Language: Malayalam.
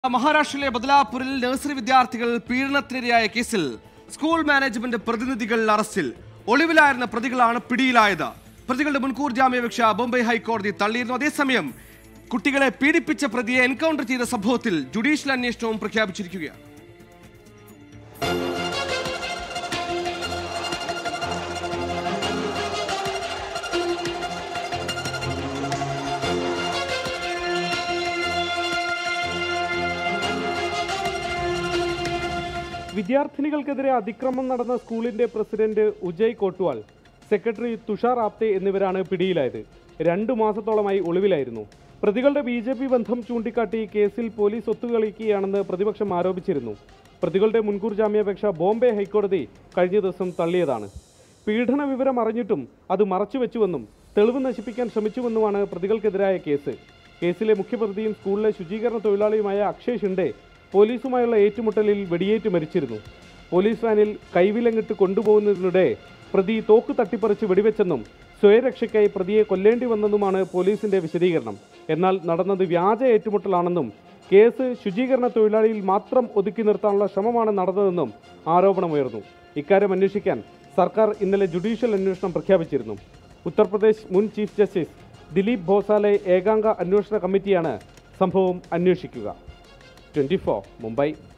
മഹാരാഷ്ട്രയിലെ ബദലാപൂരിൽ നഴ്സറി വിദ്യാർത്ഥികൾ പീഡനത്തിനിരയായ കേസിൽ സ്കൂൾ മാനേജ്മെന്റ് പ്രതിനിധികൾ അറസ്റ്റിൽ ഒളിവിലായിരുന്ന പ്രതികളാണ് പിടിയിലായത് പ്രതികളുടെ മുൻകൂർ ജാമ്യാപേക്ഷ ബോംബെ ഹൈക്കോടതി തള്ളിയിരുന്നു അതേസമയം കുട്ടികളെ പീഡിപ്പിച്ച പ്രതിയെ എൻകൗണ്ടർ ചെയ്ത സംഭവത്തിൽ ജുഡീഷ്യൽ അന്വേഷണവും പ്രഖ്യാപിച്ചിരിക്കുകയാണ് വിദ്യാർത്ഥിനികൾക്കെതിരെ അതിക്രമം നടന്ന സ്കൂളിന്റെ പ്രസിഡന്റ് ഉജയ് കോട്വാൾ സെക്രട്ടറി തുഷാർ ആപ്തെ എന്നിവരാണ് പിടിയിലായത് രണ്ടു മാസത്തോളമായി ഒളിവിലായിരുന്നു പ്രതികളുടെ ബി ജെ പി ബന്ധം ചൂണ്ടിക്കാട്ടി കേസിൽ പോലീസ് ഒത്തുകളിക്കുകയാണെന്ന് പ്രതിപക്ഷം ആരോപിച്ചിരുന്നു പ്രതികളുടെ മുൻകൂർ ജാമ്യാപേക്ഷ ബോംബെ ഹൈക്കോടതി കഴിഞ്ഞ ദിവസം തള്ളിയതാണ് പീഡന വിവരം അറിഞ്ഞിട്ടും അത് മറച്ചുവെച്ചുവെന്നും തെളിവ് നശിപ്പിക്കാൻ ശ്രമിച്ചുവെന്നുമാണ് പ്രതികൾക്കെതിരായ കേസ് കേസിലെ മുഖ്യപ്രതിയും സ്കൂളിലെ ശുചീകരണ തൊഴിലാളിയുമായ അക്ഷയ് ഷിൻഡെ പോലീസുമായുള്ള ഏറ്റുമുട്ടലിൽ വെടിയേറ്റ് മരിച്ചിരുന്നു പോലീസ് വാനിൽ കൈവിലങ്ങിട്ട് കൊണ്ടുപോകുന്നതിനിടെ പ്രതി തോക്ക് തട്ടിപ്പറിച്ച് വെടിവെച്ചെന്നും സ്വയരക്ഷയ്ക്കായി പ്രതിയെ കൊല്ലേണ്ടി വന്നെന്നുമാണ് പോലീസിന്റെ വിശദീകരണം എന്നാൽ നടന്നത് വ്യാജ ഏറ്റുമുട്ടലാണെന്നും കേസ് ശുചീകരണ തൊഴിലാളിയിൽ മാത്രം ഒതുക്കി നിർത്താനുള്ള ശ്രമമാണ് നടന്നതെന്നും ആരോപണമുയർന്നു ഇക്കാര്യം അന്വേഷിക്കാൻ സർക്കാർ ഇന്നലെ ജുഡീഷ്യൽ അന്വേഷണം പ്രഖ്യാപിച്ചിരുന്നു ഉത്തർപ്രദേശ് മുൻ ചീഫ് ജസ്റ്റിസ് ദിലീപ് ഭോസാലെ ഏകാംഗ അന്വേഷണ കമ്മിറ്റിയാണ് സംഭവം അന്വേഷിക്കുക ട്വൻറ്റി മുംബൈ